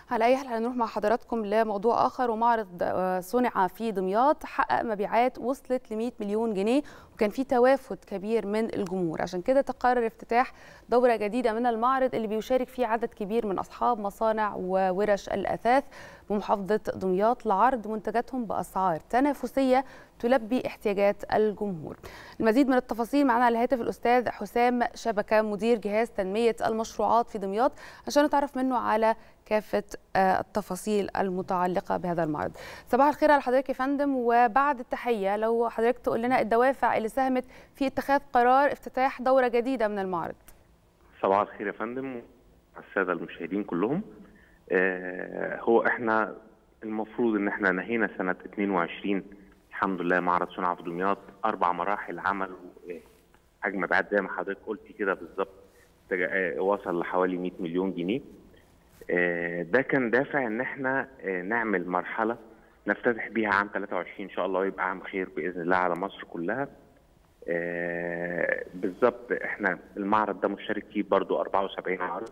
على اي حال هنروح مع حضراتكم لموضوع اخر ومعرض صنع في دمياط حقق مبيعات وصلت ل 100 مليون جنيه وكان في توافد كبير من الجمهور عشان كده تقرر افتتاح دوره جديده من المعرض اللي بيشارك فيه عدد كبير من اصحاب مصانع وورش الاثاث بمحافظه دمياط لعرض منتجاتهم باسعار تنافسيه تلبي احتياجات الجمهور. المزيد من التفاصيل معنا على الهاتف الاستاذ حسام شبكه مدير جهاز تنميه المشروعات في دمياط عشان نتعرف منه على كافه التفاصيل المتعلقه بهذا المعرض. صباح الخير على حضرتك يا فندم وبعد التحيه لو حضرتك تقول لنا الدوافع اللي ساهمت في اتخاذ قرار افتتاح دوره جديده من المعرض. صباح الخير يا فندم الساده المشاهدين كلهم. آه هو احنا المفروض ان احنا نهينا سنه 22 الحمد لله معرض صنع في دمياط اربع مراحل عمل حجم مبيعات زي ما حضرتك قلتي كده بالظبط وصل لحوالي 100 مليون جنيه ده كان دافع ان احنا نعمل مرحله نفتتح بيها عام 23 ان شاء الله ويبقى عام خير باذن الله على مصر كلها بالظبط احنا المعرض ده مشترك فيه برضو 74 عرض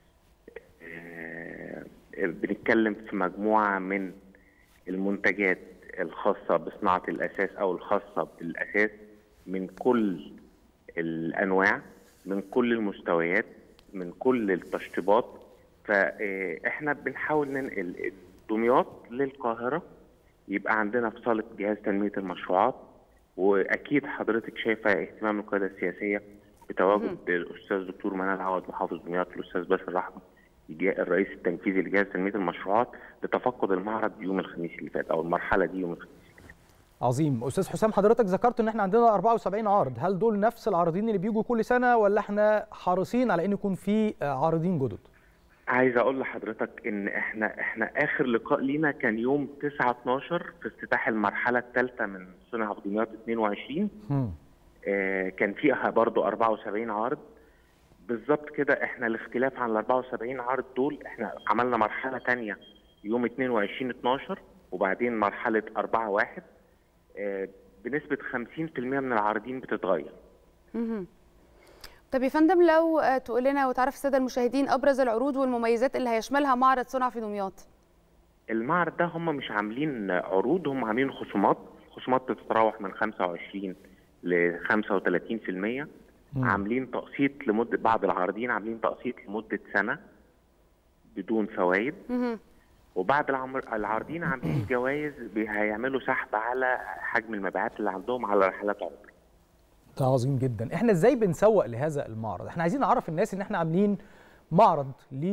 بنتكلم في مجموعه من المنتجات الخاصة بصناعة الأساس أو الخاصة بالأساس من كل الأنواع من كل المستويات من كل التشطيبات فإحنا بنحاول ننقل دمياط للقاهرة يبقى عندنا في صالة جهاز تنمية المشروعات وأكيد حضرتك شايفة اهتمام القيادة السياسية بتواجد الأستاذ دكتور منال عوض محافظ دمياط الأستاذ باسل رحمة الرئيس التنفيذي لجهاز تنميه المشروعات لتفقد المعرض يوم الخميس اللي فات او المرحله دي يوم الخميس عظيم استاذ حسام حضرتك ذكرت ان احنا عندنا 74 عرض هل دول نفس العارضين اللي بيجوا كل سنه ولا احنا حريصين على ان يكون في عارضين جدد عايز اقول لحضرتك ان احنا احنا اخر لقاء لينا كان يوم 9 12 في افتتاح المرحله الثالثه من صنع في دمياط 22 م. آه كان فيها برضه 74 عارض بالظبط كده احنا الاختلاف عن ال 74 عرض دول احنا عملنا مرحله ثانيه يوم 22 12 وبعدين مرحله 4 1 اه بنسبه 50% من العارضين بتتغير. طب يا فندم لو تقول لنا وتعرف الساده المشاهدين ابرز العروض والمميزات اللي هيشملها معرض صنع في دمياط. المعرض ده هم مش عاملين عروض هم عاملين خصومات، خصومات بتتراوح من 25 ل 35% عاملين تقسيط لمده بعض العارضين عاملين تقسيط لمده سنه بدون فوائد وبعض العارضين عاملين جوائز هيعملوا سحب على حجم المبيعات اللي عندهم على رحلات عمر ده عظيم جدا احنا ازاي بنسوق لهذا المعرض احنا عايزين نعرف الناس ان احنا عاملين معرض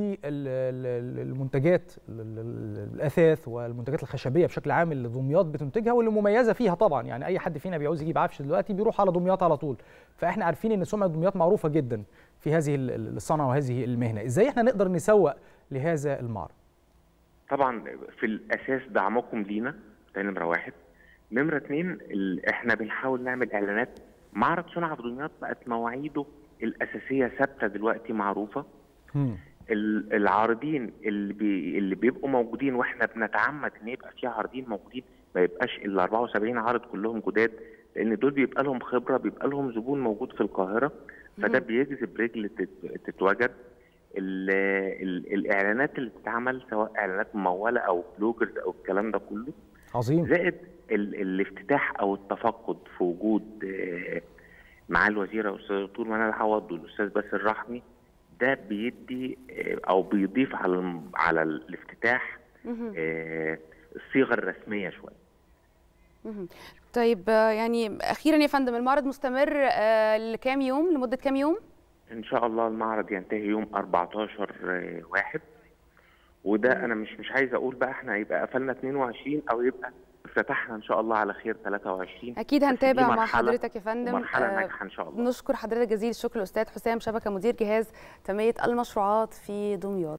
للمنتجات الاثاث والمنتجات الخشبيه بشكل عام اللي دمياط بتنتجها واللي مميزه فيها طبعا يعني اي حد فينا بيعوز يجيب عفش دلوقتي بيروح على دمياط على طول فاحنا عارفين ان سمعه دمياط معروفه جدا في هذه الصنعه وهذه المهنه ازاي احنا نقدر نسوق لهذا المعرض طبعا في الاساس دعمكم لينا ده نمره واحد نمره اثنين احنا بنحاول نعمل اعلانات معرض صنع في دمياط بقت مواعيده الاساسيه ثابته دلوقتي معروفه العارضين اللي بي اللي بيبقوا موجودين واحنا بنتعمد ان يبقى في عارضين موجودين ما يبقاش ال 74 عارض كلهم جداد لان دول بيبقى لهم خبره بيبقى لهم زبون موجود في القاهره فده بيجذب رجل تتوجد ال ال الاعلانات اللي بتتعمل سواء اعلانات مموله او بلوجرز او الكلام ده كله عظيم زائد ال الافتتاح او التفقد في وجود معالي الوزيره الاستاذ الدكتور منال عوض والاستاذ باسل رحمي ده بيدي او بيضيف على على الافتتاح الصيغه الرسميه شويه طيب يعني اخيرا يا فندم المعرض مستمر لكام يوم لمده كام يوم ان شاء الله المعرض ينتهي يوم 14 واحد وده انا مش مش عايز اقول بقى احنا يبقى قفلنا 22 او يبقى افتتحنا ان شاء الله على خير 23 اكيد هنتابع مع حضرتك يا فندم مرحله ناجحه ان شاء الله نشكر حضرتك جزيل الشكر الاستاذ حسام شبكه مدير جهاز تنميه المشروعات في دمياط